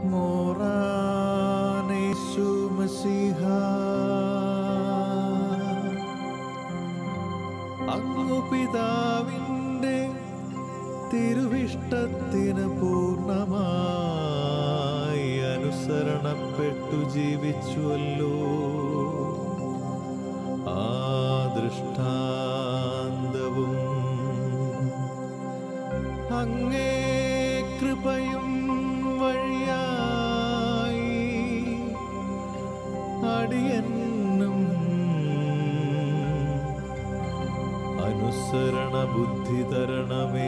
മോറാനേശു മസിഹ അങ്ങു പിതാവിൻ്റെ തിരുവിഷ്ടത്തിന് പൂർണ്ണമായി അനുസരണപ്പെട്ടു ജീവിച്ചുവല്ലോ ആ ദൃഷ്ടാന്തവും അങ്ങേ കൃപയും വഴിയായി അടിയന്നും അനുസരണ ബുദ്ധി തരണമേ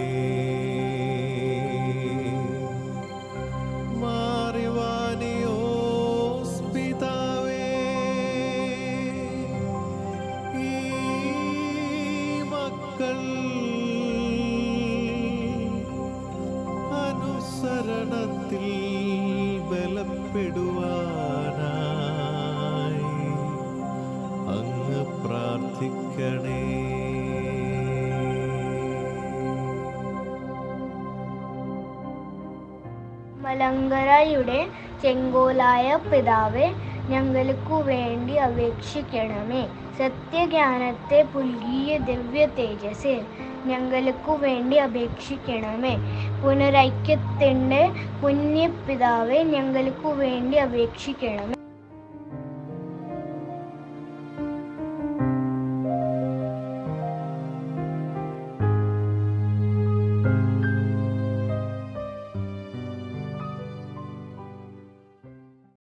മാറിവാനിയോസ് പിതാവേ ഈ മക്കൾ അനുസരണത്തിൽ ബലപ്പെടുവാനായി അങ്ങ് പ്രാർത്ഥിക്കണേ മലങ്കരയുടെ ചെങ്കോലായ പിതാവെ ഞങ്ങൾക്കു വേണ്ടി അപേക്ഷിക്കണമേ സത്യജ്ഞാനത്തെ പുൽകിയ ദിവ്യ തേജസ്സിൽ ഞങ്ങൾക്കു വേണ്ടി അപേക്ഷിക്കണമേ പുനരൈക്യത്തിൻ്റെ പുണ്യപിതാവെ ഞങ്ങൾക്കു വേണ്ടി അപേക്ഷിക്കണമേ